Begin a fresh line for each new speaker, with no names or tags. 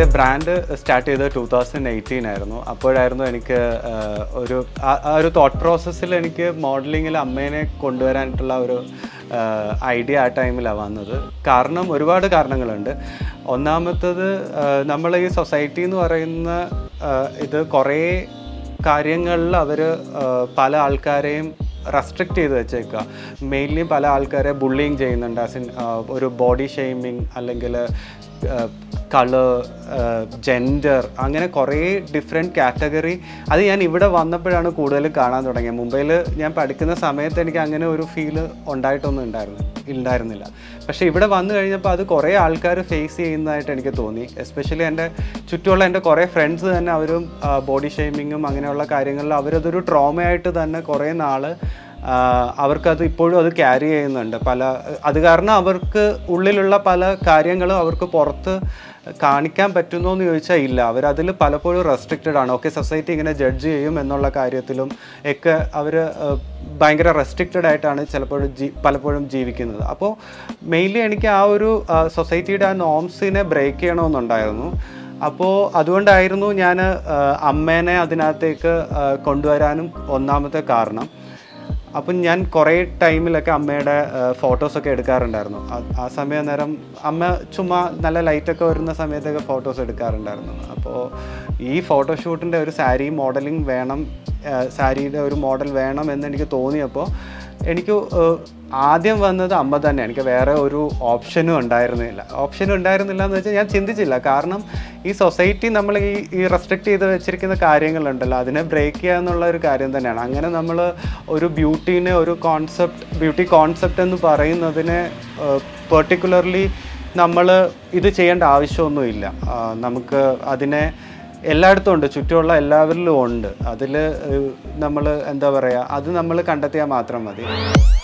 എൻ്റെ brand start ചെയ്തത് two thousand eighteen ആയിരുന്നു അപ്പോഴായിരുന്നു എനിക്ക് ആ, ഒരു ആ ആ ഒരു തോട്ട് പ്രോസസ്സിൽ എനിക്ക് മോഡലിങ്ങിൽ അമ്മേനെ കൊണ്ടുവരാനായിട്ടുള്ള ഒരു ഐഡിയ ആ ടൈമിലാണ് വന്നത് കാരണം ഒരുപാട് കാരണങ്ങളുണ്ട് ഒന്നാമത്തത് നമ്മൾ ഈ സൊസൈറ്റി എന്ന് പറയുന്ന ആ, ഇത് കുറേ കാര്യങ്ങളിൽ അവർ പല ആൾക്കാരെയും റെസ്ട്രിക്റ്റ് ചെയ്ത് വെച്ചേക്കുക മെയിൻലി പല ആൾക്കാരെ ബുള്ളിങ് ചെയ്യുന്നുണ്ട് ആസ് ഇൻ ഒരു ബോഡി ഷെയ്മിങ് അല്ലെങ്കിൽ കളർ ജെൻഡർ അങ്ങനെ കുറേ ഡിഫറെൻറ്റ് കാറ്റഗറി അത് ഞാൻ ഇവിടെ വന്നപ്പോഴാണ് കൂടുതൽ കാണാൻ തുടങ്ങിയത് മുംബൈയിൽ ഞാൻ പഠിക്കുന്ന സമയത്ത് എനിക്ക് അങ്ങനെ ഒരു ഫീല് ഉണ്ടായിട്ടൊന്നും ഉണ്ടായിരുന്നു ഉണ്ടായിരുന്നില്ല പക്ഷേ ഇവിടെ വന്നു കഴിഞ്ഞപ്പോൾ അത് കുറേ ആൾക്കാർ ഫേസ് ചെയ്യുന്നതായിട്ട് എനിക്ക് തോന്നി എസ്പെഷ്യലി എൻ്റെ ചുറ്റുമുള്ള എൻ്റെ കുറേ ഫ്രണ്ട്സ് തന്നെ അവരും ബോഡി ഷെയ്മിങ്ങും അങ്ങനെയുള്ള കാര്യങ്ങളിൽ അവരതൊരു ട്രോമയായിട്ട് തന്നെ കുറേ നാൾ അവർക്കത് ഇപ്പോഴും അത് ക്യാരി ചെയ്യുന്നുണ്ട് പല അത് കാരണം അവർക്ക് ഉള്ളിലുള്ള പല കാര്യങ്ങളും അവർക്ക് പുറത്ത് കാണിക്കാൻ പറ്റുന്നോ എന്ന് ചോദിച്ചാൽ ഇല്ല അവരതിൽ പലപ്പോഴും റെസ്ട്രിക്റ്റഡ് ആണ് ഓക്കെ സൊസൈറ്റി ഇങ്ങനെ ജഡ്ജ് ചെയ്യും എന്നുള്ള കാര്യത്തിലും ഒക്കെ അവർ ഭയങ്കര റെസ്ട്രിക്റ്റഡ് ആയിട്ടാണ് ചിലപ്പോഴും ജീ പലപ്പോഴും ജീവിക്കുന്നത് അപ്പോൾ മെയിൻലി എനിക്ക് ആ ഒരു സൊസൈറ്റിയുടെ ആ നോംസിനെ ബ്രേക്ക് ചെയ്യണമെന്നുണ്ടായിരുന്നു അപ്പോൾ അതുകൊണ്ടായിരുന്നു ഞാൻ അമ്മേനെ അതിനകത്തേക്ക് ആ, കൊണ്ടുവരാനും ഒന്നാമത്തെ കാരണം അപ്പം ഞാൻ കുറേ ടൈമിലൊക്കെ അമ്മയുടെ ഫോട്ടോസൊക്കെ എടുക്കാറുണ്ടായിരുന്നു ആ- ആ സമയം നേരം അമ്മ ചുമ്മാ നല്ല ലൈറ്റൊക്കെ വരുന്ന സമയത്തൊക്കെ ഫോട്ടോസ് എടുക്കാറുണ്ടായിരുന്നു അപ്പോൾ ഈ ഫോട്ടോഷൂട്ടിൻ്റെ ഒരു സാരി മോഡലിംഗ് വേണം സാരിയുടെ ഒരു മോഡൽ വേണം എന്ന് എനിക്ക് തോന്നിയപ്പോൾ എനിക്ക് ഏഹ്, ആദ്യം വന്നത് അമ്മ തന്നെ എനിക്ക് വേറെ ഒരു ഓപ്ഷനും ഉണ്ടായിരുന്നില്ല ഓപ്ഷനും ഉണ്ടായിരുന്നില്ല എന്ന് വെച്ചാൽ ഞാൻ ചിന്തിച്ചില്ല കാരണം ഈ സൊസൈറ്റി നമ്മൾ ഈ ഈ റെസ്ട്രിക്റ്റ് ചെയ്ത് വെച്ചിരിക്കുന്ന കാര്യങ്ങളുണ്ടല്ലോ അതിനെ ബ്രേക്ക് ചെയ്യുക എന്നുള്ള ഒരു കാര്യം തന്നെയാണ് അങ്ങനെ നമ്മൾ ഒരു ബ്യൂട്ടീനെ ഒരു കോൺസെപ്റ്റ് ബ്യൂട്ടി കോൺസെപ്റ്റ് എന്ന് പറയുന്നതിനെ പെർട്ടിക്കുലർലി നമ്മൾ ഇത് ചെയ്യേണ്ട ആവശ്യമൊന്നുമില്ല ആ, നമുക്ക് അതിനെ എല്ലായിടത്തും ഉണ്ട് ചുറ്റുമുള്ള എല്ലാവരിലും ഉണ്ട് അതിൽ നമ്മൾ എന്താ പറയുക അത് നമ്മൾ കണ്ടെത്തിയാൽ മാത്രം മതി